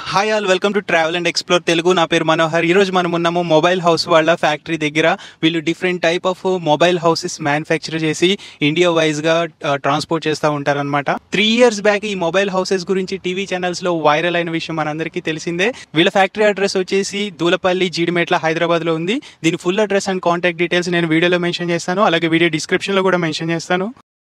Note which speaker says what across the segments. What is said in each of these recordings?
Speaker 1: hi all welcome to travel and explore Telugu నా పేరు మనోహర్ ఈ రోజు మనం ఉన్నాము మొబైల్ హౌస్ వాళ్ళ ఫ్యాక్టరీ దగ్గర వీళ్ళు different type of mobile houses manufacture చేసి ఇండియా వైజ్ గా ట్రాన్స్పోర్ట్ చేస్తూ ఉంటారన్నమాట త్రీ ఇయర్స్ బ్యాక్ ఈ మొబైల్ హౌసెస్ గురించి టీవీ ఛానల్స్ లో వైరల్ అయిన విషయం మనందరికీ తెలిసిందే వీళ్ళ ఫ్యాక్టరీ అడ్రస్ వచ్చేసి దూలపల్లి జీడిమెట్ల హైదరాబాద్ లో ఉంది దీని full address and contact details నేను వీడియోలో మెన్షన్ చేస్తాను అలాగే వీడియో డిస్క్రిప్షన్ లో కూడా మెన్షన్ చేస్తాను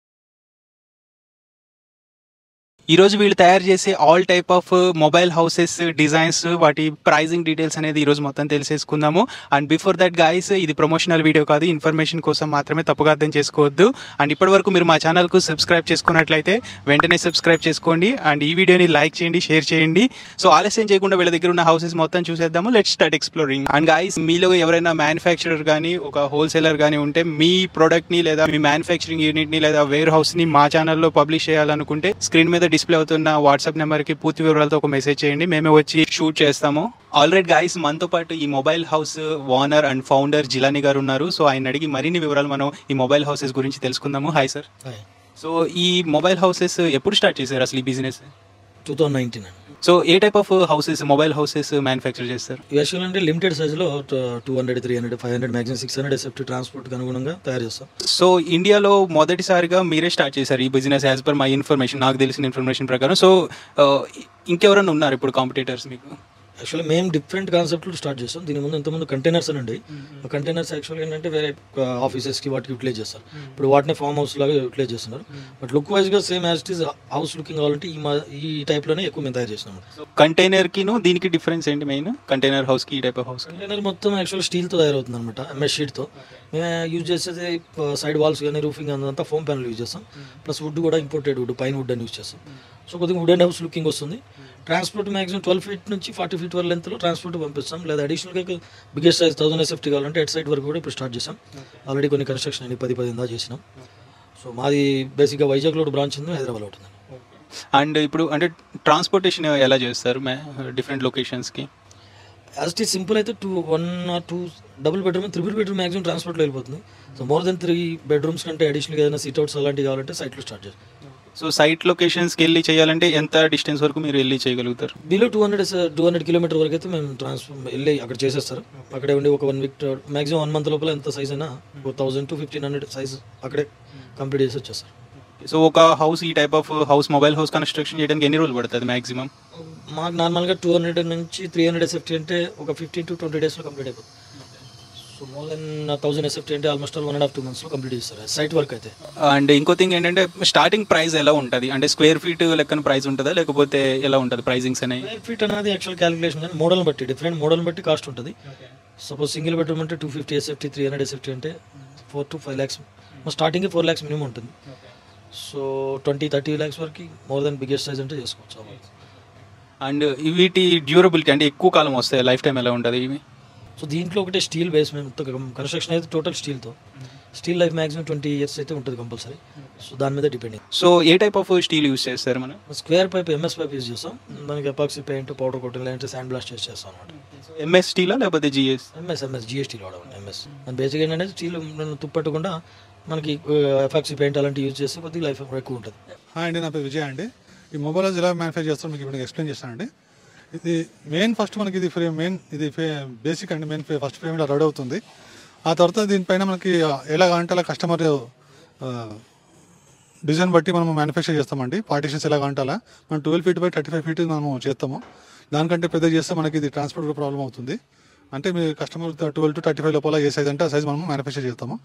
Speaker 1: ఈ రోజు వీళ్ళు తయారు చేసే all type of mobile houses designs వాటి ప్రైజింగ్ డీటెయిల్స్ అనేది ఈ రోజు మొత్తం తెలిసేసుకుందాము అండ్ బిఫోర్ దట్ గైస్ ఇది ప్రమోషనల్ వీడియో కాదు ఇన్ఫర్మేషన్ కోసం మాత్రమే తప్పుగా అర్థం చేసుకోవద్దు అండ్ ఇప్పటి వరకు మీరు మా ఛానల్కు సబ్స్క్రైబ్ చేసుకున్నట్లయితే వెంటనే సబ్స్క్రైబ్ చేసుకోండి అండ్ ఈ వీడియోని లైక్ చేయండి షేర్ చేయండి సో ఆలస్యం చేయకుండా వీళ్ళ దగ్గర ఉన్న హౌసెస్ మొత్తం చూసేద్దాము let start exploring and guys మీలో ఎవరైనా మ్యానుఫ్యాక్చరర్ కానీ ఒక హోల్సేలర్ కానీ ఉంటే మీ ప్రోడక్ట్ ని లేదా మీ మ్యానుఫ్యాక్చరింగ్ యూనిట్ ని లేదా వేర్ హౌస్ ని మా ఛానల్లో పబ్లిష్ చేయాలనుకుంటే స్క్రీన్ మీద డిస్ప్లే అవుతున్న వాట్సాప్ నెంబర్ కి పూర్తి వివరాలతో ఒక మెసేజ్ చేయండి మేమే వచ్చి షూట్ చేస్తాము ఆల్రెడీ గైస్ మనతో పాటు ఈ mobile house owner and founder Jilani గారు ఉన్నారు సో ఆయన అడిగి మరిన్ని వివరాలు మనం ఈ మొబైల్ హౌసెస్ గురించి తెలుసుకుందాము హాయ్ సార్ సో ఈ మొబైల్ హౌసెస్ ఎప్పుడు స్టార్ట్ చేశారు అసలు ఈ బిజినెస్
Speaker 2: టూ థౌజండ్ నైన్టీన్ అండి
Speaker 1: సో ఏ type of houses mobile houses manufacture చేస్తారు
Speaker 2: యాక్చువల్ అంటే లిమిటెడ్ సైజులో two hundred three hundred five hundred maximum six hundred SFT ట్రాన్స్పోర్ట్కి అనుగుణంగా తయారు చేస్తాం
Speaker 1: సో ఇండియాలో మొదటిసారిగా మీరే స్టార్ట్ చేశారు ఈ business as per my information నాకు తెలిసిన ఇన్ఫర్మేషన్ ప్రకారం సో ఇంకెవరైనా ఉన్నారు ఇప్పుడు కాంపిటేటర్స్ మీకు
Speaker 2: యాక్చువల్లీ మేము డిఫరెంట్ కాన్సెప్ట్లో స్టార్ట్ చేస్తాం దీని ముందు ఇంతకుముందు కంటైనర్స్ అని అండి ఆ కంటైనర్స్ యాక్చువల్గా ఏంటంటే వేరే ఆఫీసెస్కి వాటికి యూటిలైజ్ చేస్తారు ఇప్పుడు వాటిని ఫామ్ హౌస్ లాగా యూటిలైజ్ చేస్తున్నారు బట్ లుక్ వైజ్గా same as it is house looking కావాలంటే ఈ మా ఈ టైప్లోనే ఎక్కువ మేము తయారు చేసినాం
Speaker 1: కంటైనర్ కిను దీనికి డిఫరెన్స్ ఏంటి మెయిన్ కంటైనర్ హౌస్ కి ఈ టైప్ ఆఫ్ హౌస్
Speaker 2: కంటైనర్ మొత్తం యాక్చువల్ స్టీల్తో తయారవుతుంది అనమాట ఎంఎస్ షీట్తో మేము యూజ్ చేసేది సైడ్ వాల్స్ కానీ రూఫింగ్ అంతా ఫోమ్ ప్యానల్ యూజ్ చేస్తాం ప్లస్ వుడ్ కూడా ఇంపోర్టెడ్ వుడ్ పైన వుడ్ అని యూజ్ చేస్తాం సో కొద్దిగా వుడ్ అండ్ హౌస్ లుకింగ్ వస్తుంది ట్రాన్స్పోర్ట్ మాక్సిమం ట్వెల్వ్ ఫీట్ నుంచి ఫార్టీ ఫీట్ వరకు లెంత్లో ట్రాన్స్పోర్ట్ పంపిస్తాం లేదా అడిషనల్గా బిగ్గెస్ట్ సైజ్ థౌసండ్ ఎస్ఎఫ్టీ కావాలంటే ఎట్ సైడ్ వరకు కూడా ఇప్పుడు స్టార్ట్ చేసాం ఆల్రెడీ కొన్ని కన్స్ట్రక్షన్ అని పది పది దా చేసినాం సో మాది బేసిక్గా వైజాగ్లో బ్రాంచ్ ఉంది హైదరాబాద్లో ఉంటుంది
Speaker 1: అండ్ ఇప్పుడు అంటే ట్రాన్స్పోర్టేషన్ ఎలా చేస్తారు డిఫరెంట్ లొకేషన్స్ కి
Speaker 2: యాజ్ ఇట్ ఈస్ సింపుల్ అయితే two one or two double bedroom triple bedroom maximum ట్రాన్స్పోర్ట్లో వెళ్ళిపోతుంది so more than three bedrooms కంటే అడిషనల్గా ఏదైనా సీట్ అవుట్స్ అలాంటివి కావాలంటే సైట్లో స్టార్ట్ చేస్తాం
Speaker 1: సో సైట్ లొకేషన్స్ కి వెళ్ళి చేయాలంటే ఎంత డిస్టెన్స్ వరకు మీరు వెళ్ళి చేయగలుగుతారు
Speaker 2: below two hundred two hundred kilometre వరకు అయితే మేము ట్రాన్స్ఫర్ వెళ్ళి అక్కడ చేసేస్తారు అక్కడే ఉండి ఒక one week maximum one month లోపల ఎంత సైజ్ అయినా ఒక thousand to fifteen hundred size అక్కడే కంప్లీట్ చేసి వచ్చేస్తారు
Speaker 1: సో ఒక హౌస్ ఈ type of house mobile house construction చేయడానికి ఎన్ని రోజులు పడుతుంది మాక్సిమం
Speaker 2: మాకు నార్మల్గా టూ హండ్రెడ్ నుంచి త్రీ హండ్రెడ్ ఎస్ఎఫ్టీ అంటే ఒక ఫిఫ్టీన్ టు ట్వంటీ డేస్లో కంప్లీట్ అయిపోతుంది so more than thousand SFT అంటే almost all one and half two మంత్స్లో కంప్లీట్ చేస్తారు సైట్ వర్క్ అయితే
Speaker 1: అండ్ ఇంకో థింగ్ ఏంటంటే స్టార్టింగ్ ప్రైస్ ఎలా ఉంటుంది అంటే స్క్వేర్ ఫీట్ లెక్కన ప్రైస్ ఉంటుందా లేకపోతే ఎలా ఉంటుంది ప్రైజింగ్స్ అనేవి
Speaker 2: స్క్వేర్ ఫీట్ అనేది యాక్చువల్ క్యాలిక్యులేషన్ కానీ మోడల్ బట్టి డిఫరెంట్ మోడల్ బట్టి కాస్ట్ ఉంటుంది సపోజ్ సింగిల్ బెడ్రూమ్ అంటే two fifty SFT three hundred SFT అంటే four to five lakhs starting four lakhs minimum ఉంటుంది సో ట్వంటీ థర్టీ ల్యాక్స్ వరకు మోర్ దెన్ బిగ్గెస్ట్ సైజ్ అంటే చేసుకోవచ్చు
Speaker 1: అండ్ వీటి డ్యూరబిలిటీ అంటే ఎక్కువ కాలం వస్తాయి లైఫ్ టైం ఎలా ఉంటుంది ఇవి
Speaker 2: సో దీంట్లో ఒకటే స్టీల్ బేస్ మేము కన్స్ట్రక్షన్ అయితే టోటల్ స్టీల్తో steel life maximum twenty years అయితే ఉంటుంది కంపల్సరీ సో దాని మీద డిపెండింగ్
Speaker 1: సో ఏ టైప్ ఆఫ్ స్టీల్ యూస్ చేస్తారు మనం
Speaker 2: square pipe MS pipe use చేస్తాం దానికి ఎపాక్సీ పెయింట్ పౌడర్ కోటింగ్ లేదంటే శాండ్ బ్లాస్ట్ చేసి చేస్తాం అనమాట
Speaker 1: ఎంఎస్ స్టీలా లేకపోతే జిఎస్
Speaker 2: ఎంఎస్ ఎంఎస్ జిఎస్టీలో వాడమండి ఎంఎస్ దాని బేసిక్ ఏంటంటే స్టీల్ తుప్పట్టకుండా మనకి ఎఫాక్సీ పెయింట్ అలాంటివి యూజ్ చేస్తే కొద్దిగా లైఫ్ ఎక్కువ ఉంటుంది
Speaker 3: హాయ్ అండి నా పేరు విజయ్ అండి ఈ మొబైల్ ఎలా మ్యానుఫ్యాక్చర్ చేస్తారో మీకు ఇప్పుడు ఎక్స్ప్లెయిన్ చేస్తానండి ఇది మెయిన్ ఫస్ట్ మనకి ఇది ఫ్రేమ్ మెయిన్ ఇది బేసిక్ అండి మెయిన్ ఫస్ట్ ఫ్రేమ్ ఇలా రెడీ అవుతుంది ఆ తర్వాత దీనిపైన మనకి ఎలా అంటే అలా కస్టమర్ డిజైన్ బట్టి మనం మ్యానుఫ్యాక్చర్ చేస్తామండి పార్టీషన్స్ ఎలా కాంటాలా మనం twelve feet by thirty five feet మనము చేస్తాము దానికంటే పెద్ద చేస్తే మనకి ఇది ట్రాన్స్పోర్ట్ కూడా ప్రాబ్లం అవుతుంది అంటే మీ customer twelve to thirty five లోపల ఏ సైజ్ అంటే ఆ సైజ్ మనం మ్యానుఫ్యాక్చర్ చేస్తాము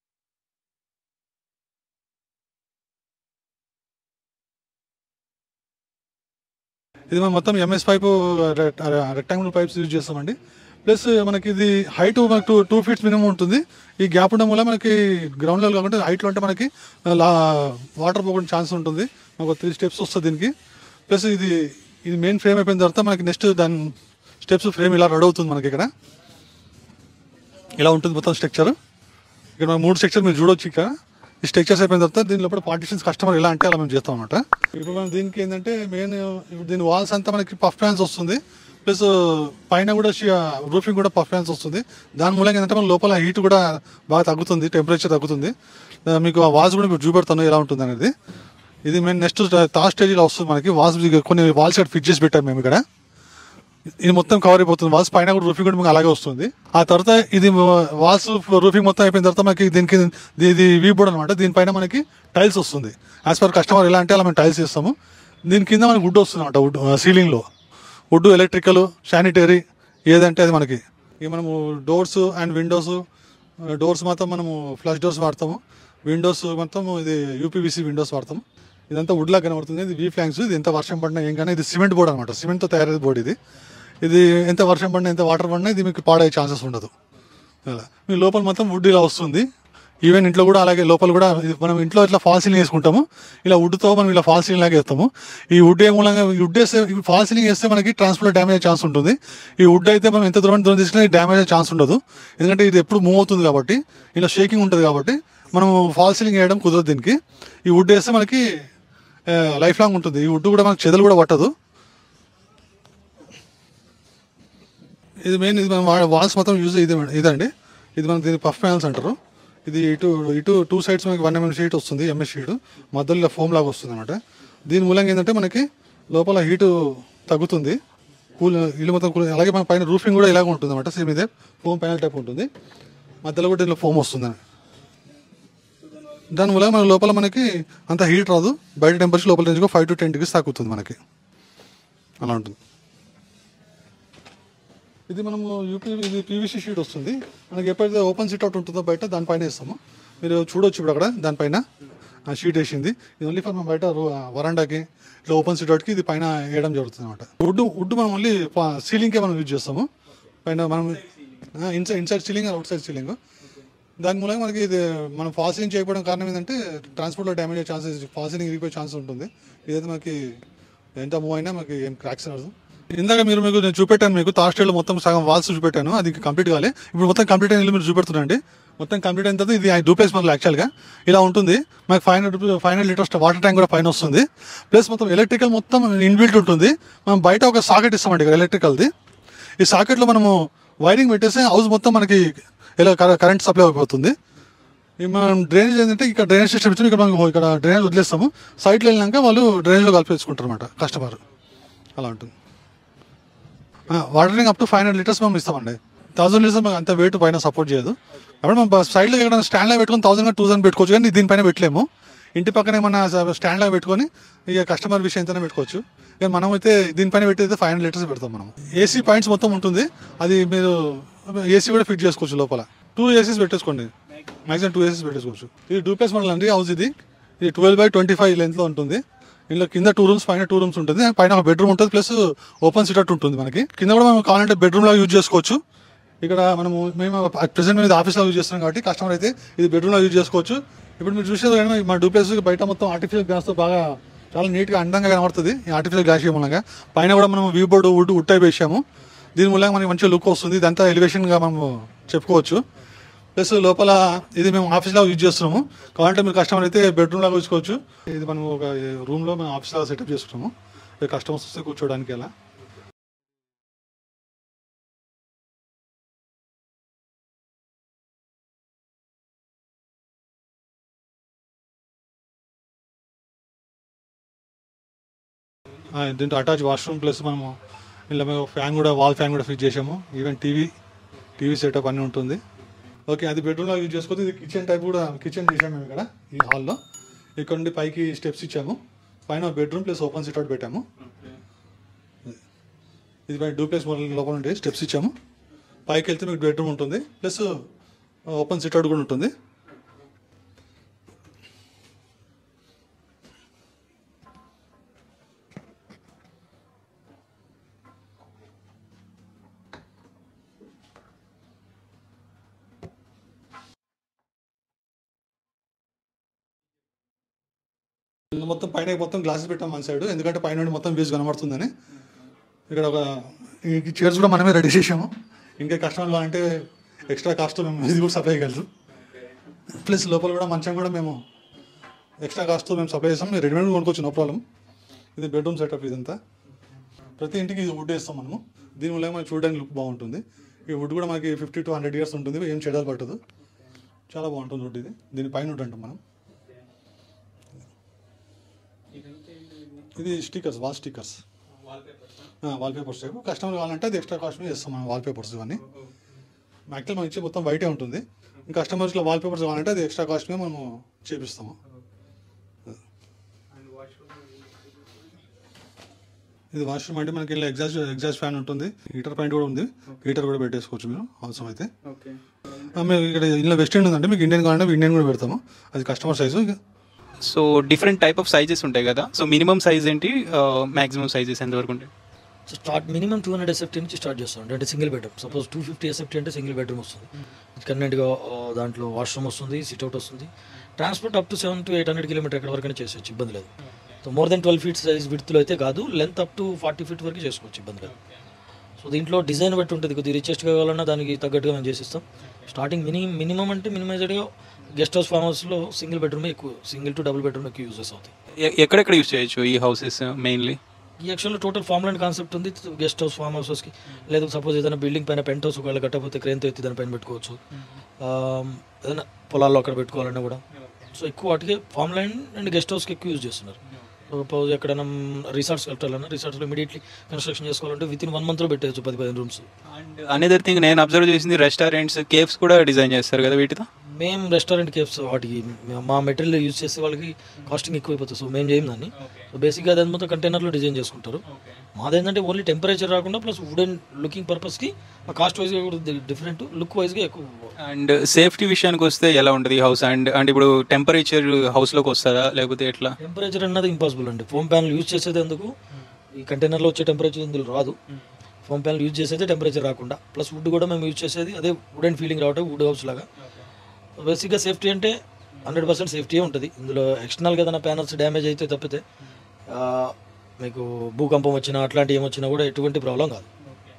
Speaker 3: ఇది మనం మొత్తం MS pipe rectangular pipes use చేస్తామండి ప్లస్ మనకి ఇది హైట్ మనకు టూ టూ ఫీట్స్ మినిమం ఉంటుంది ఈ గ్యాప్ ఉండడం వల్ల మనకి గ్రౌండ్ లెవెల్ కాకుండా హైట్లో అంటే మనకి లా వాటర్ పోకుండా ఛాన్స్ ఉంటుంది మనకు త్రీ స్టెప్స్ వస్తుంది దీనికి ప్లస్ ఇది ఇది మెయిన్ ఫ్రేమ్ అయిపోయిన తర్వాత మనకి నెక్స్ట్ దాని స్టెప్స్ ఫ్రేమ్ ఇలా రెడీ అవుతుంది మనకి ఇక్కడ ఇలా ఉంటుంది మొత్తం స్ట్రక్చర్ ఇక్కడ మనం మూడు స్ట్రక్చర్ మీరు చూడొచ్చు ఇక్కడ ఈ స్ట్రక్చర్స్ అయిపోయిన తర్వాత దీని లోపల పార్టిషన్స్ కస్టమర్ ఎలా అంటే అలా మేము చేస్తాం అనమాట ఇప్పుడు మనం దీనికి ఏంటంటే మెయిన్ ఇప్పుడు దీని వాల్స్ అంతా మనకి పఫ్ ఫ్యాన్స్ వస్తుంది ప్లస్ పైన కూడా రూఫింగ్ కూడా పఫ్ ఫ్యాన్స్ వస్తుంది దాని మూలంగా ఏంటంటే మన లోపల హీట్ కూడా బాగా తగ్గుతుంది టెంపరేచర్ తగ్గుతుంది ఆ, మీకు ఆ వాల్స్ కూడా మీకు చూపెడతాను ఎలా ఉంటుంది అనేది ఇది మేము నెక్స్ట్ థర్డ్ స్టేజ్లో వస్తుంది మనకి వాల్స్ కొన్ని వాల్స్ ఇక్కడ ఫిట్ చేసి పెట్టాము మేము ఇక్కడ ఇది మొత్తం కవర్ అయిపోతుంది వాల్స్ పైన కూడా రూఫింగ్ కూడా మీకు అలాగే వస్తుంది ఆ తర్వాత ఇది వాల్స్ రూఫింగ్ మొత్తం అయిపోయిన తర్వాత మనకి దీనికి ఇది- ఇది వీ బోర్డ్ అనమాట దీనిపైన మనకి టైల్స్ వస్తుంది యాజ్ పర్ కస్టమర్ ఎలా అంటే అలా మేము టైల్స్ ఇస్తాము దీని కింద మనకి వుడ్ వస్తుంది అనమాట వుడ్ సీలింగ్లో వుడ్ ఎలక్ట్రికల్ శానిటరీ ఏదంటే అది మనకి ఇక మనము డోర్స్ అండ్ విండోస్ డోర్స్ మాత్రం మనము ఫ్లష్ డోర్స్ వాడతాము విండోస్ మొత్తం ఇది యూపీవీసీ విండోస్ వాడతాము ఇదంతా వుడ్ లాగా కనబడుతుంది ఇది వీ ఫ్లాంక్స్ ఇది ఎంత వర్షం పడినా ఏం కానీ ఇది సిమెంట్ బోర్డ్ అనమాట సిమెంట్తో తయారైన బోర్డ్ ఇది ఇది ఎంత వర్షం పడినా ఎంత వాటర్ పడినా ఇది మీకు పాడయ్యే ఛాన్సెస్ ఉండదు అలా మీ లోపల మొత్తం వుడ్ ఇలా వస్తుంది ఈవెన్ ఇంట్లో కూడా అలాగే లోపల కూడా ఇది మనం ఇంట్లో ఇట్లా ఫాల్ సీలింగ్ వేసుకుంటాము ఇలా వుడ్తో మనం ఇలా ఫాల్ సీలింగ్ లాగా వేస్తాము ఈ వుడ్ ఏ మూలంగా ఈ వుడ్ వేస్తే ఈ ఫాల్ సీలింగ్ వేస్తే మనకి ట్రాన్స్పోర్ట్ డ్యామేజ్ అయ్యే ఛాన్స్ ఉంటుంది ఈ వుడ్ అయితే మనం ఎంత దూరం దూరం తీసుకున్నా డ్యామేజ్ అయ్యే ఛాన్స్ ఉండదు ఎందుకంటే ఇది ఎప్పుడు మూవ్ అవుతుంది కాబట్టి ఇలా షేకింగ్ ఉంటుంది కాబట్టి మనం ఫాల్ సీలింగ్ వేయడం కుదరదు దీనికి ఈ వుడ్ వేస్తే మనకి లైఫ్ లాంగ్ ఉంటుంది ఈ వుడ్ కూడా మనకి చెదలు కూడా పట్టదు ఇది మెయిన్ ఇది మనం వాల్స్ మొత్తం యూజ్ ఇది ఇదండి ఇది మనకి దీన్ని పఫ్ ప్యానల్స్ అంటారు ఇది ఇటు ఇటు టూ సైడ్స్ మనకి వన్ ఎంఎం షీట్ వస్తుంది ఎంఎస్ షీట్ మధ్యలో ఫోమ్ లాగా వస్తుంది అనమాట దీని మూలంగా ఏంటంటే మనకి లోపల హీటు తగ్గుతుంది కూల్ ఇల్లు మొత్తం కూల్ అలాగే మన పైన రూఫింగ్ కూడా ఇలాగ ఉంటుంది అనమాట సేమ్ ఇదే ఫోమ్ ప్యానల్ టైప్ ఉంటుంది మధ్యలో కూడా దీనిలో ఫోమ్ వస్తుంది దాని మూలంగా మన లోపల మనకి అంత హీట్ రాదు బయట టెంపరేచర్ లోపల రేంజ్గా ఫైవ్ టు టెన్ డిగ్రీస్ తగ్గుతుంది మనకి అలా ఉంటుంది ఇది మనము యూపీ ఇది పీవీసీ షీట్ వస్తుంది మనకి ఎప్పుడైతే ఓపెన్ సీట్ అవుట్ ఉంటుందో బయట దానిపైన వేస్తాము మీరు చూడొచ్చు ఇప్పుడు అక్కడ దానిపైన ఆ షీట్ వేసింది ఇది ఓన్లీ ఫర్ మనం బయట రో- వరండాకి ఇట్లా ఓపెన్ సీట్ అవుట్కి ఇది పైన వేయడం జరుగుతుంది అనమాట వుడ్ వుడ్ మనం ఓన్లీ సీలింగ్కే మనం యూజ్ చేస్తాము పైన మనం inside inside ceiling outside ceiling దాని మూలంగా మనకి ఇది మనం ఫాసిలింగ్ చేయకపోవడం కారణం ఏంటంటే ట్రాన్స్పోర్ట్లో డ్యామేజ్ అయ్యే ఛాన్సెస్ ఫాసిలింగ్ ఇరిగిపోయే ఛాన్స్ ఉంటుంది ఇదైతే మనకి ఎంత మూవ్ అయినా మనకి ఏం క్రాక్స్ రాదు ఇందాక మీరు మీకు నేను చూపెట్టాను మీకు తాస్టేల్లో మొత్తం సగం వాల్స్ చూపెట్టాను అది కంప్లీట్ కాలే ఇప్పుడు మొత్తం కంప్లీట్ అయిన ఇల్లు మీరు చూపెడుతున్నాండి మొత్తం కంప్లీట్ అయిన తర్వాత ఇది డూప్లెక్స్ మోడల్ యాక్చువల్గా ఇలా ఉంటుంది మనకి five hundred five hundred litres water tank కూడా పైన వస్తుంది ప్లస్ మొత్తం ఎలక్ట్రికల్ మొత్తం ఇన్బిల్ట్ ఉంటుంది మనం బయట ఒక సాకెట్ ఇస్తామండి ఇక్కడ ఎలక్ట్రికల్ది ఈ సాకెట్లో మనము వైరింగ్ పెట్టేస్తే హౌస్ మొత్తం మనకి ఇలా కరెంట్ సప్లై అయిపోతుంది ఈ మనం డ్రైనేజ్ ఏంటంటే ఇక్కడ డ్రైనేజ్ సిస్టమ్ ఇచ్చి ఇక్కడ మనం ఇక్కడ డ్రైనేజ్ వదిలేస్తాము సైట్లో వెళ్ళినాక వాళ్ళు డ్రైనేజ్లో కలిపేసుకుంటారు అనమాట కస్టమర్ అలా ఉంటుంది watering up to five hundred litres మనం ఇస్తామండి థౌసండ్ లీటర్స్ మనకు అంత వెయిట్ పైన సపోర్ట్ చేయదు అప్పుడు మనం సైడ్లో ఎక్కడ స్టాండ్లో పెట్టుకొని థౌసండ్ టూ థౌసండ్ పెట్టుకోవచ్చు కానీ దీని పైన పెట్టలేము ఇంటి పక్కన ఏమన్నా స్టాండ్లో పెట్టుకొని ఇక కస్టమర్ విషయం ఎంతనే పెట్టుకోవచ్చు ఇక మనం అయితే దీనిపైన పెట్టేది ఫైవ్ హండ్రెడ్ లీటర్స్ పెడతాం మనం ఏసీ పాయింట్స్ మొత్తం ఉంటుంది అది మీరు ఏసీ కూడా ఫిట్ చేసుకోవచ్చు లోపల టూ ఏసీస్ పెట్టేసుకోండి మ్యాక్సిమం టూ ఏసీస్ పెట్టేసుకోవచ్చు ఇది డూప్లెక్స్ మోడల్ అండి హౌస్ ఇది ఇది ట్వెల్వ్ బై ట్వంటీ ఫైవ్ లెంత్లో ఉంటుంది ఇందులో కింద టూ రూమ్స్ పైన టూ రూమ్స్ ఉంటుంది పైన ఒక బెడ్రూమ్ ఉంటుంది ప్లస్ ఓపెన్ సిటౌట్ ఉంటుంది మనకి కింద కూడా మనం కావాలంటే బెడ్రూమ్ లాగా యూజ్ చేసుకోవచ్చు ఇక్కడ మనము మేము ప్రెసెంట్ మీద ఆఫీస్లో యూజ్ చేస్తున్నాం కాబట్టి కస్టమర్ అయితే ఇది బెడ్రూమ్ లో యూజ్ చేసుకోవచ్చు ఇప్పుడు మీరు చూసేది కానీ మా డూప్లెక్స్ బయట మొత్తం ఆర్టిఫిషియల్ గ్లాస్తో బాగా చాలా నీట్గా అందంగా కనబడుతుంది ఈ ఆర్టిఫిషియల్ గ్లాస్ మూలంగా పైన కూడా మనం view board wood wood type వేసాము దీని మూలంగా మనకి మంచి లుక్ వస్తుంది ఇదంతా ఎలివేషన్గా మనము చెప్పుకోవచ్చు ప్లస్ లోపల ఇది మేము ఆఫీస్లో యూజ్ చేస్తున్నాము కావాలంటే మీరు కస్టమర్ అయితే బెడ్రూమ్ లాగా చూసుకోవచ్చు ఇది మనం ఒక రూమ్లో మేము ఆఫీస్లో సెటప్ చేసుకున్నాము కస్టమర్స్ వస్తే కూర్చోడానికి అలా ఆ, దీంట్లో అటాచ్ వాష్రూమ్ ప్లస్ మనము ఇలా మేము ఫ్యాన్ కూడా వాల్ ఫ్యాన్ కూడా ఫిట్ చేసాము ఈవెన్ టీవీ టీవీ సెటప్ అన్నీ ఉంటుంది ఓకే అది బెడ్రూమ్లో యూజ్ చేసుకోవచ్చు ఇది కిచెన్ టైప్ కూడా కిచెన్ చేసాము మేము ఇక్కడ ఈ హాల్లో ఇక్కడ నుండి పైకి స్టెప్స్ ఇచ్చాము పైన bedroom plus open sit out పెట్టాము ఇది పైన డూప్లెక్స్ మోడల్ లోపల ఉంటే స్టెప్స్ ఇచ్చాము పైకి వెళ్తే మీకు బెడ్రూమ్ ఉంటుంది ప్లస్ ఓపెన్ సిట్ అవుట్ కూడా ఉంటుంది ఇది మొత్తం పైన మొత్తం గ్లాసెస్ పెట్టాం మన సైడ్ ఎందుకంటే పైన నుండి మొత్తం వ్యూస్ కనబడుతుందని ఇక్కడ ఒక ఈ చైర్స్ కూడా మనమే రెడీ చేసాము ఇంకా కస్టమర్లు అంటే ఎక్స్ట్రా కాస్ట్ మేము ఇది కూడా సప్లై చేయగలరు ప్లస్ లోపల కూడా మంచం కూడా మేము ఎక్స్ట్రా కాస్ట్ మేము సప్లై చేస్తాం మీరు రెడీమేడ్ కొనుక్కోవచ్చు నో ప్రాబ్లం ఇది బెడ్రూమ్ సెటప్ ఇదంతా ప్రతి ఇంటికి ఇది వుడ్ వేస్తాం మనము దీని వల్ల మనకి చూడడానికి లుక్ బాగుంటుంది ఈ వుడ్ కూడా మనకి ఫిఫ్టీ టు హండ్రెడ్ ఇయర్స్ ఉంటుంది ఏం చెడాలు పట్టదు చాలా బాగుంటుంది వుడ్ ఇది దీని పైన వుడ్ అంటాం మనం ఇది stickers wall stickers wall papers type customer కావాలంటే అది ఎక్స్ట్రా కాస్ట్ మీద ఇస్తాం మనం వాల్ పేపర్స్ ఇవన్నీ యాక్చువల్ మన ఇచ్చే మొత్తం వైటే ఉంటుంది ఇంకా కస్టమర్స్లో వాల్ పేపర్స్ కావాలంటే అది ఎక్స్ట్రా కాస్ట్ మీద మనము చేపిస్తాము ఇది వాష్రూమ్ అంటే మనకి ఇలా ఎగ్జాస్ట్ ఎగ్జాస్ట్ ఫ్యాన్ ఉంటుంది హీటర్ పాయింట్ కూడా ఉంది హీటర్ కూడా పెట్టేసుకోవచ్చు మీరు అవసరం అయితే
Speaker 1: ఓకే
Speaker 3: ఆ, మేము ఇక్కడ ఇందులో వెస్టర్న్ ఉందంటే మీకు ఇండియన్ కావాలంటే ఇండియన్ కూడా పెడతాము అది customer size
Speaker 1: so different type of sizes ఉంటాయి కదా సో మినిమం సైజ్ ఏంటి మాక్సిమం సైజెస్ ఎంతవరకు ఉంటాయి
Speaker 2: so start minimum two hundred SFT నుంచి స్టార్ట్ చేస్తాం అంటే single bedroom suppose two fifty SFT అంటే సింగిల్ బెడ్రూమ్ వస్తుంది కన్వెంట్గా దాంట్లో వాష్రూమ్ వస్తుంది సిట్అవుట్ వస్తుంది transport up to seven to eight hundred kilometre ఎక్కడ వరకు చేసేయచ్చు ఇబ్బంది లేదు so more than twelve feet size విడ్త్లో అయితే కాదు length up to forty feet వరకు చేసుకోవచ్చు ఇబ్బంది లేదు సో దీంట్లో డిజైన్ బట్టి ఉంటుంది కొద్దిగా రిచెస్ట్గా కావాలన్నా దానికి తగ్గట్టుగా మేము చేసిస్తాం స్టార్టింగ్ మినిమం మినిమం అంటే మినిమైజ్డ్గా గెస్ట్ హౌస్ ఫామ్ హౌస్లో సింగిల్ బెడ్రూమ్ ఎక్కువ సింగిల్ టు డబుల్ బెడ్రూమ్ ఎక్కువ యూజెస్ అవుతాయి
Speaker 1: ఎ- ఎక్కడెక్కడ యూస్ చేయొచ్చు ఈ హౌసెస్ మెయిన్లీ
Speaker 2: ఈ యాక్చువల్గా టోటల్ ఫామ్ ల్యాండ్ కాన్సెప్ట్ ఉంది గెస్ట్ హౌస్ ఫామ్ హౌసెస్కి లేదు సపోజ్ ఏదైనా బిల్డింగ్ పైన పెంట్ హౌస్ ఒకవేళ కట్టకపోతే క్రేన్తో ఎత్తి దాని పైన పెట్టుకోవచ్చు ఆమ్, ఏదైనా పొలాల్లో అక్కడ పెట్టుకోవాలన్నా కూడా సో ఎక్కువ వాటికి ఫామ్ ల్యాండ్ అండ్ గెస్ట్ హౌస్కి ఎక్కువ యూజ్ చేస్తున్నారు సపోజ్ ఎక్కడైనా రిసార్ట్స్ కట్టాలన్నా రిసార్ట్స్లో ఇమీడియట్లీ కన్స్ట్రక్షన్ చేసుకోవాలంటే విత్ ఇన్ వన్ మంత్లో పెట్టేయచ్చు పది పదిహేను రూమ్స్
Speaker 1: అండ్ అనేదర్ థింగ్ నేను అబ్జర్వ్ చేసింది రెస్టారెంట్స్ కేవ్స్ కూడా డిజైన్ చేస్తారు కదా వీటితో
Speaker 2: మేము రెస్టారెంట్ కేఫ్స్ వాటికి మేము మా మెటీరియల్ యూజ్ చేసే వాళ్ళకి కాస్టింగ్ ఎక్కువ అయిపోతుంది సో మేము చేయం దాన్ని సో బేసిక్గా అది మొత్తం కంటైనర్లో డిజైన్ చేసుకుంటారు మాదేంటంటే ఓన్లీ టెంపరేచర్ రాకుండా ప్లస్ వుడెన్ లుకింగ్ పర్పస్కి ఆ కాస్ట్ వైజ్గా కూడా డిఫరెంట్ లుక్ వైజ్గా ఎక్కువ
Speaker 1: అండ్ సేఫ్టీ విషయానికి వస్తే ఎలా ఉంటుంది హౌస్ అండ్ అండ్ ఇప్పుడు టెంపరేచర్ హౌస్లోకి వస్తుందా లేకపోతే ఎట్లా
Speaker 2: టెంపరేచర్ అన్నది ఇంపాసిబుల్ అండి ఫోమ్ ప్యానల్ యూజ్ చేసేది ఎందుకు ఈ కంటైనర్లో వచ్చే టెంపరేచర్ ఇందులో రాదు ఫోమ్ ప్యానల్ యూజ్ చేసేది టెంపరేచర్ రాకుండా ప్లస్ వుడ్ కూడా మేము యూజ్ చేసేది అదే వుడెన్ ఫీలింగ్ రావటం వుడ్ హౌస్ లాగా బేసిక్గా సేఫ్టీ అంటే హండ్రెడ్ పర్సెంట్ సేఫ్టీ ఉంటుంది ఇందులో ఎక్స్టర్నల్గా ఏదైనా ప్యానల్స్ డ్యామేజ్ అయితే తప్పితే ఆ, మీకు భూకంపం వచ్చినా అట్లాంటి ఏమొచ్చినా కూడా ఎటువంటి ప్రాబ్లం కాదు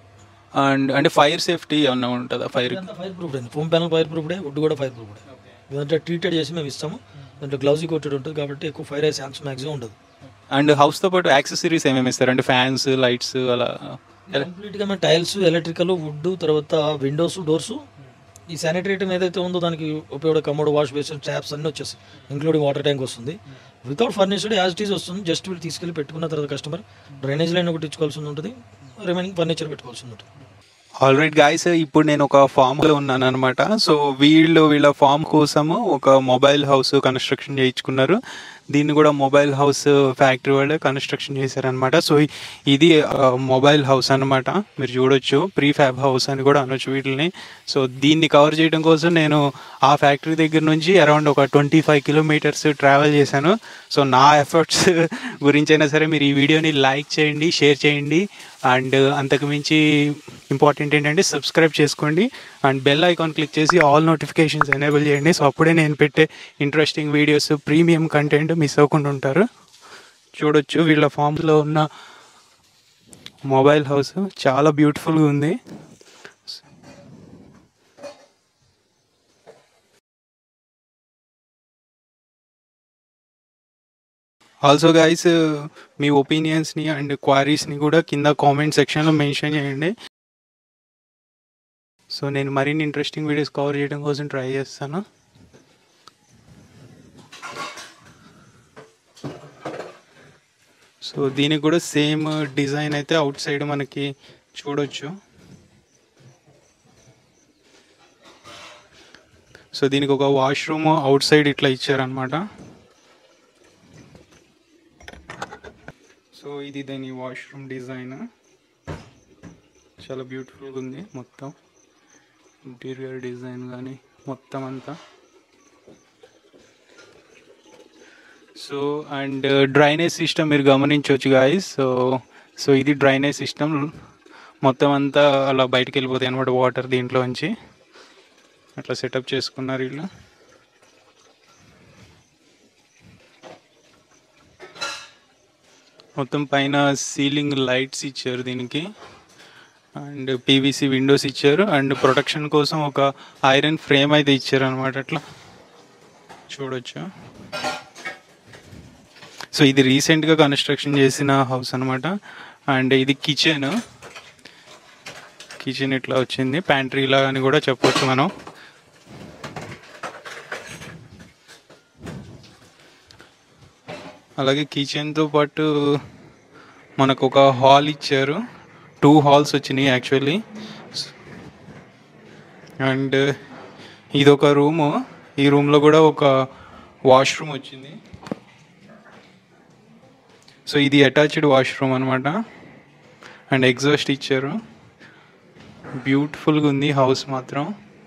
Speaker 1: అండ్ అంటే ఫైర్ సేఫ్టీ ఏమన్నా ఉంటుందా ఫైర్
Speaker 2: ఇదంతా ఫైర్ ప్రూఫ్ అండి ఫోమ్ ప్యానల్ ఫైర్ ప్రూఫ్డే వుడ్ కూడా ఫైర్ ప్రూఫ్డే ఇదంతా ట్రీటెడ్ చేసి మేము ఇస్తాము దాంట్లో గ్లౌజీ కోటెడ్ ఉంటుంది కాబట్టి ఎక్కువ ఫైర్ అయ్యే ఛాన్స్ మ్యాక్సిమం ఉండదు
Speaker 1: అండ్ హౌస్తో పాటు యాక్సెసరీస్ ఏమేమి ఇస్తారు అంటే ఫ్యాన్స్ లైట్స్ అలా
Speaker 2: కంప్లీట్గా మేము టైల్స్ ఎలక్ట్రికల్ వుడ్ తర్వాత విండోస్ డోర్స్ ఈ శానిటరీ ఐటమ్ ఏదైతే ఉందో దానికి ఉపయోగ కమోడ్ వాష్ బేసిన్ ట్యాప్స్ అన్నీ వచ్చేస్తాయి ఇంక్లూడింగ్ వాటర్ ట్యాంక్ వస్తుంది without furnitured as it is వస్తుంది జస్ట్ వీళ్ళు తీసుకెళ్ళి పెట్టుకున్న తర్వాత కస్టమర్ డ్రైనేజ్ లైన్ ఒకటి ఇచ్చుకోవాల్సి ఉంటుంది రిమైనింగ్ ఫర్నిచర్ పెట్టుకోవాల్సి ఉంటుంది
Speaker 1: ఆల్రైట్ గాయస్ ఇప్పుడు నేను ఒక ఫామ్ లో ఉన్నాను అనమాట సో వీళ్ళు వీళ్ళ ఫామ్ కోసము ఒక మొబైల్ హౌస్ కన్స్ట్రక్షన్ చేయించుకున్నారు దీన్ని కూడా మొబైల్ హౌస్ ఫ్యాక్టరీ వాళ్ళే కన్స్ట్రక్షన్ చేశారనమాట సో ఇది మొబైల్ హౌస్ అన్నమాట మీరు చూడొచ్చు ప్రీ ఫ్యాబ్ హౌస్ అని కూడా అనొచ్చు వీటిని సో దీన్ని కవర్ చేయడం కోసం నేను ఆ ఫ్యాక్టరీ దగ్గర నుంచి అరౌండ్ ఒక ట్వంటీ ఫైవ్ కిలోమీటర్స్ ట్రావెల్ చేశాను సో నా ఎఫర్ట్స్ గురించి అయినా సరే మీరు ఈ వీడియోని లైక్ చేయండి షేర్ చేయండి అండ్ అంతకుమించి ఇంపార్టెంట్ ఏంటంటే సబ్స్క్రైబ్ చేసుకోండి అండ్ బెల్ ఐకాన్ క్లిక్ చేసి ఆల్ నోటిఫికేషన్స్ ఎనేబుల్ చేయండి సో అప్పుడే నేను పెట్టే interesting videos premium content miss అవ్వకుండా ఉంటారు చూడొచ్చు వీళ్ళ ఫామ్లో ఉన్న మొబైల్ హౌస్ చాలా బ్యూటిఫుల్గా ఉంది ఆల్సో గైస్ మీ ఒపీనియన్స్ని అండ్ క్వారీస్ని కూడా కింద కామెంట్ సెక్షన్లో మెన్షన్ చేయండి సో నేను మరిన్ని ఇంట్రెస్టింగ్ వీడియోస్ కవర్ చేయడం కోసం ట్రై చేస్తాను సో దీనికి కూడా సేమ్ డిజైన్ అయితే అవుట్ సైడ్ మనకి చూడొచ్చు సో దీనికి ఒక వాష్రూమ్ అవుట్ సైడ్ ఇట్లా ఇచ్చారనమాట సో ఇది దాని వాష్రూమ్ డిజైన్ చాలా బ్యూటిఫుల్గా ఉంది మొత్తం ఇంటీరియర్ డిజైన్ కానీ మొత్తం అంతా సో అండ్ డ్రైనేజ్ సిస్టమ్ మీరు గమనించవచ్చు గాయస్ సో సో ఇది డ్రైనేజ్ సిస్టమ్ మొత్తం అంతా అలా బయటికి వెళ్ళిపోతాయి అనమాట వాటర్ దీంట్లోంచి అట్లా సెటప్ చేసుకున్నారు వీళ్ళు మొత్తం పైన సీలింగ్ లైట్స్ ఇచ్చారు దీనికి అండ్ పీవీసీ విండోస్ ఇచ్చారు అండ్ ప్రొటెక్షన్ కోసం ఒక ఐరన్ ఫ్రేమ్ అయితే ఇచ్చారు అనమాట అట్లా చూడొచ్చు సో ఇది రీసెంట్గా కన్స్ట్రక్షన్ చేసిన హౌస్ అనమాట అండ్ ఇది కిచెన్ కిచెన్ ఇట్లా వచ్చింది ప్యాంట్రీ లాగా అని కూడా చెప్పొచ్చు మనం అలాగే కిచెన్తో పాటు మనకు ఒక హాల్ ఇచ్చారు టూ హాల్స్ వచ్చినాయి యాక్చువల్లీ అండ్ ఇది ఒక రూము ఈ రూమ్లో కూడా ఒక వాష్రూమ్ వచ్చింది సో ఇది అటాచ్డ్ వాష్రూమ్ అనమాట అండ్ ఎగ్జాస్ట్ ఇచ్చారు బ్యూటిఫుల్గా ఉంది హౌస్ మాత్రం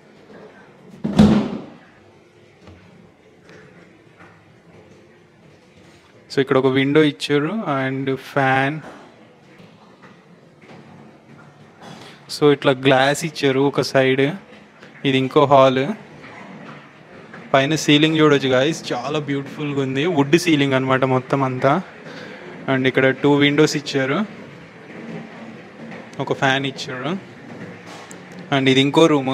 Speaker 1: సో ఇక్కడ ఒక విండో ఇచ్చారు అండ్ ఫ్యాన్ సో ఇట్లా గ్లాస్ ఇచ్చారు ఒక సైడ్ ఇది ఇంకో హాల్ పైన సీలింగ్ చూడొచ్చు గాయస్ చాలా బ్యూటిఫుల్గా ఉంది వుడ్ సీలింగ్ అనమాట మొత్తం అంతా అండ్ ఇక్కడ టూ విండోస్ ఇచ్చారు ఒక ఫ్యాన్ ఇచ్చారు అండ్ ఇది ఇంకో రూమ్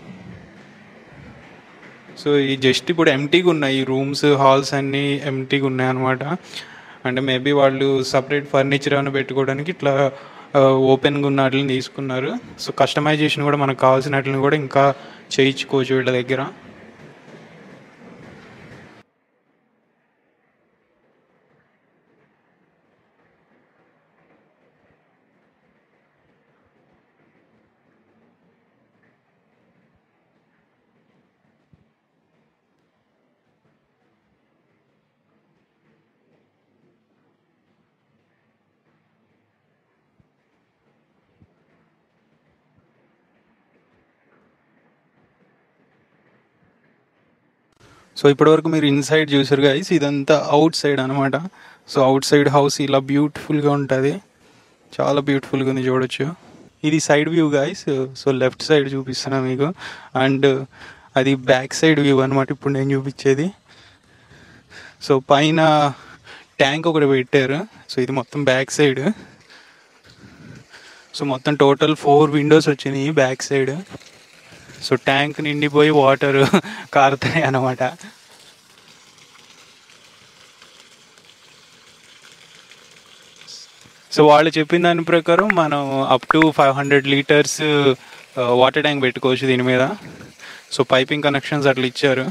Speaker 1: సో ఈ జస్ట్ ఇప్పుడు ఎంటీగా ఉన్నాయి ఈ రూమ్స్ హాల్స్ అన్నీ ఎంటీగా ఉన్నాయి అనమాట అంటే మేబీ వాళ్ళు సపరేట్ ఫర్నిచర్ ఏమైనా పెట్టుకోవడానికి ఇట్లా ఓపెన్గా ఉన్న వాటిని తీసుకున్నారు సో కస్టమైజేషన్ కూడా మనకు కావాల్సిన వాటిని కూడా ఇంకా చేయించుకోవచ్చు వీళ్ళ దగ్గర సో ఇప్పటివరకు మీరు ఇన్సైడ్ చూసారు గైస్ ఇదంతా అవుట్ సైడ్ అనమాట సో అవుట్ సైడ్ హౌస్ ఇలా బ్యూటిఫుల్గా ఉంటుంది చాలా బ్యూటిఫుల్గా ఉంది చూడొచ్చు ఇది side view guys so left side చూపిస్తున్నా మీకు అండ్ అది బ్యాక్ సైడ్ వ్యూ అనమాట ఇప్పుడు నేను చూపించేది సో పైన ట్యాంక్ ఒకటి పెట్టారు సో ఇది మొత్తం బ్యాక్ సైడ్ సో మొత్తం టోటల్ ఫోర్ విండోస్ వచ్చినాయి బ్యాక్ సైడ్ సో ట్యాంక్ నిండిపోయి వాటర్ కారుతాయి అన్నమాట సో వాళ్ళు చెప్పిన దాని ప్రకారం మనం up to five hundred litres water tank పెట్టుకోవచ్చు దీని మీద సో పైపింగ్ కనెక్షన్స్ అట్లా ఇచ్చారు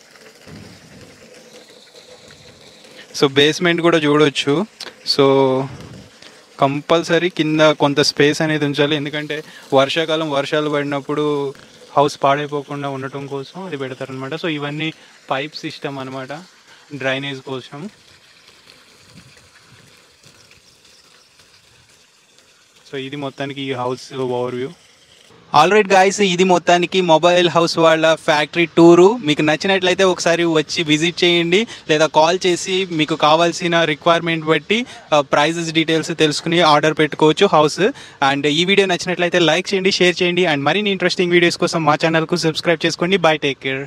Speaker 1: సో బేస్మెంట్ కూడా చూడొచ్చు సో కంపల్సరీ కింద కొంత స్పేస్ అనేది ఉంచాలి ఎందుకంటే వర్షాకాలం వర్షాలు పడినప్పుడు హౌస్ పాడైపోకుండా ఉండటం కోసం అది పెడతారనమాట సో ఇవన్నీ పైప్ సిస్టమ్ అనమాట డ్రైనేజ్ కోసం సో ఇది మొత్తానికి ఈ house overview alright guys ఇది మొత్తానికి మొబైల్ హౌస్ వాళ్ళ ఫ్యాక్టరీ టూరు మీకు నచ్చినట్లయితే ఒకసారి వచ్చి విజిట్ చేయండి లేదా కాల్ చేసి మీకు కావాల్సిన రిక్వైర్మెంట్ బట్టి ప్రైజెస్ డీటెయిల్స్ తెలుసుకుని ఆర్డర్ పెట్టుకోవచ్చు హౌస్ అండ్ ఈ వీడియో నచ్చినట్లయితే లైక్ చేయండి షేర్ చేయండి అండ్ మరిన్ని ఇంట్రెస్టింగ్ వీడియోస్ కోసం మా ఛానల్కు సబ్స్క్రైబ్ చేసుకోండి బై టేక్ కేర్